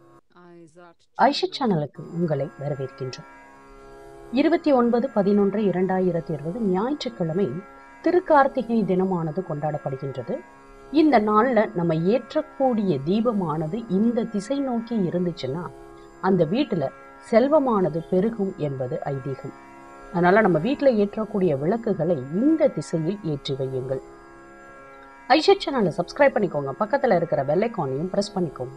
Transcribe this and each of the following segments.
ஐஷா சேனலுக்கு உங்களை வரவேற்கின்றோம் இருபத்தி ஒன்பது பதினொன்று இரண்டாயிரத்தி இருபது ஞாயிற்றுக்கிழமை திருக்கார்த்திகை தினமானது கொண்டாடப்படுகின்றது இந்த நாள்ல நம்ம ஏற்றக்கூடிய தீபமானது இந்த திசை நோக்கி இருந்துச்சுன்னா அந்த வீட்டுல செல்வமானது பெருகும் என்பது ஐதீகம் அதனால நம்ம வீட்டுல ஏற்றக்கூடிய விளக்குகளை இந்த திசையில் ஏற்றி வையுங்கள் ஐஷா சேனலை சப்ஸ்கிரைப் பண்ணிக்கோங்க பக்கத்துல இருக்கிற பெல் ஐக்கானையும் பிரஸ் பண்ணிக்கோங்க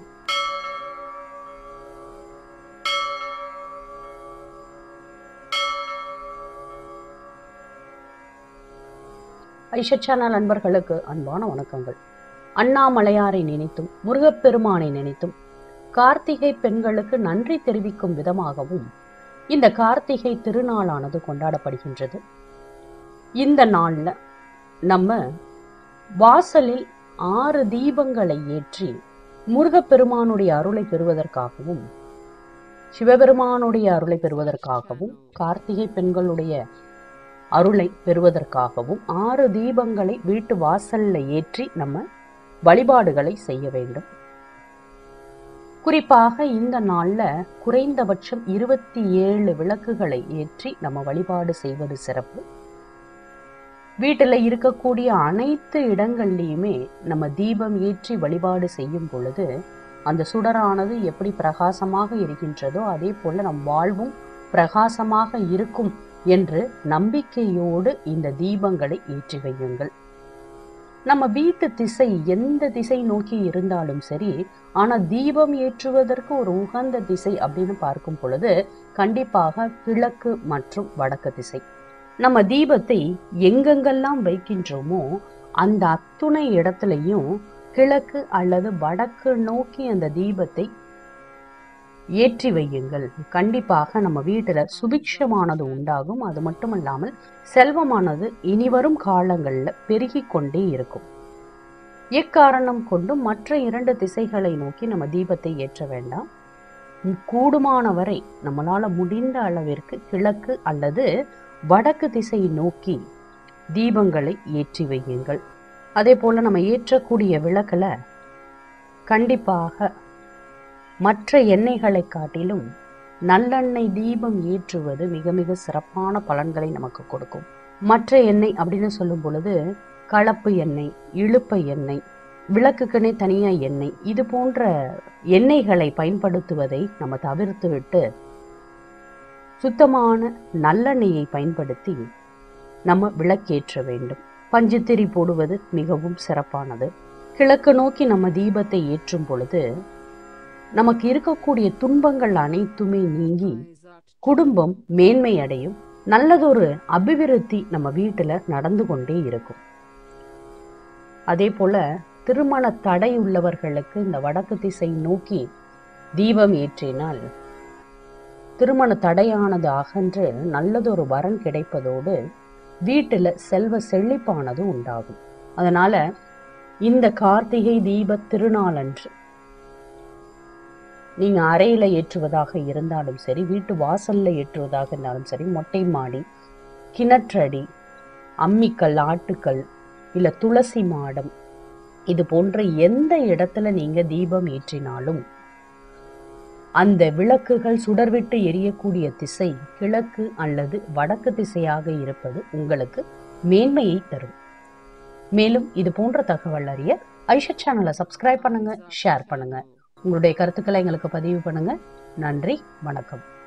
ஐஷா சேனல் அன்பர்களுக்கு அன்பான வணக்கங்கள் அண்ணாமலையாரை நினைத்தும் முருகப்பெருமானை நினைத்தும் கார்த்திகை பெண்களுக்கு நன்றி தெரிவிக்கும் விதமாகவும் இந்த கார்த்திகை திருநாளானது கொண்டாடப்படுகின்றது இந்த நாள்ல நம்ம வாசலில் ஆறு தீபங்களை ஏற்றி முருகப்பெருமானுடைய அருளை பெறுவதற்காகவும் சிவபெருமானுடைய அருளை பெறுவதற்காகவும் கார்த்திகை பெண்களுடைய அருளை பெறுவதற்காகவும் ஆறு தீபங்களை வீட்டு வாசல்ல ஏற்றி நம்ம வழிபாடுகளை செய்ய வேண்டும் குறிப்பாக இந்த நாள்ல குறைந்தபட்சம் இருபத்தி ஏழு விளக்குகளை ஏற்றி நம்ம வழிபாடு செய்வது சிறப்பு வீட்டில் இருக்கக்கூடிய அனைத்து இடங்கள்லையுமே நம்ம தீபம் ஏற்றி வழிபாடு செய்யும் பொழுது அந்த சுடரானது எப்படி பிரகாசமாக இருக்கின்றதோ அதே போல நம் வாழ்வும் பிரகாசமாக இருக்கும் என்று நம்பிக்கையோடு இந்த தீபங்களை ஏற்றி வையுங்கள் நம்ம வீட்டு திசை எந்த திசை நோக்கி இருந்தாலும் சரி ஆனா தீபம் ஏற்றுவதற்கு ஒரு உகந்த திசை அப்படின்னு பார்க்கும் பொழுது கண்டிப்பாக கிழக்கு மற்றும் வடக்கு திசை நம்ம தீபத்தை எங்கெங்கெல்லாம் வைக்கின்றோமோ அந்த அத்துணை இடத்துலையும் கிழக்கு அல்லது வடக்கு நோக்கி அந்த தீபத்தை ஏற்றி வையுங்கள் கண்டிப்பாக நம்ம வீட்டுல சுபிக்ஷமானது உண்டாகும் அது மட்டும் இல்லாமல் செல்வமானது இனிவரும் காலங்கள்ல பெருகி கொண்டே இருக்கும் எக்காரணம் கொண்டு மற்ற இரண்டு திசைகளை நோக்கி நம்ம தீபத்தை ஏற்ற வேண்டாம் கூடுமான வரை நம்மளால முடிந்த அளவிற்கு கிழக்கு அல்லது வடக்கு திசை நோக்கி தீபங்களை ஏற்றி வையுங்கள் அதே போல நம்ம ஏற்றக்கூடிய விளக்குல கண்டிப்பாக மற்ற எண்ணெய்களை காட்டிலும் நல்லெண்ணெய் தீபம் ஏற்றுவது மிக மிக சிறப்பான பலன்களை நமக்கு கொடுக்கும் மற்ற எண்ணெய் அப்படின்னு சொல்லும் பொழுது கலப்பு எண்ணெய் இழுப்ப எண்ணெய் விளக்குக்குனே தனியா எண்ணெய் இது போன்ற எண்ணெய்களை பயன்படுத்துவதை நம்ம தவிர்த்து விட்டு சுத்தமான நல்லெண்ணெயை பயன்படுத்தி நம்ம விளக்கேற்ற வேண்டும் பஞ்சுத்திரி போடுவது மிகவும் சிறப்பானது கிழக்கு நோக்கி நம்ம தீபத்தை ஏற்றும் பொழுது நமக்கு இருக்கக்கூடிய துன்பங்கள் அனைத்துமே நீங்கி குடும்பம் மேன்மை அடையும் நல்லதொரு அபிவிருத்தி நம்ம வீட்டுல நடந்து கொண்டே இருக்கும் அதே போல திருமண தடை உள்ளவர்களுக்கு இந்த வடக்கு திசை நோக்கி தீபம் ஏற்றினால் திருமண தடையானது அகன்று நல்லதொரு வரன் கிடைப்பதோடு வீட்டுல செல்வ செழிப்பானது உண்டாகும் அதனால இந்த கார்த்திகை தீப திருநாளன்று நீங்க அறையில ஏற்றுவதாக இருந்தாலும் சரி வீட்டு வாசல்ல ஏற்றுவதாக இருந்தாலும் சரி மொட்டை மாடி கிணற்றடி அம்மிக்கல் ஆட்டுக்கல் இல்ல துளசி மாடம் இது போன்ற எந்த இடத்துல நீங்க தீபம் ஏற்றினாலும் அந்த விளக்குகள் சுடர்விட்டு எரியக்கூடிய திசை கிழக்கு அல்லது வடக்கு திசையாக இருப்பது உங்களுக்கு மேன்மையை தரும் மேலும் இது போன்ற தகவல் அறிய ஐஷா சேனலை சப்ஸ்கிரைப் பண்ணுங்க ஷேர் பண்ணுங்க உங்களுடைய கருத்துக்களை எங்களுக்கு பதிவு பண்ணுங்க நன்றி வணக்கம்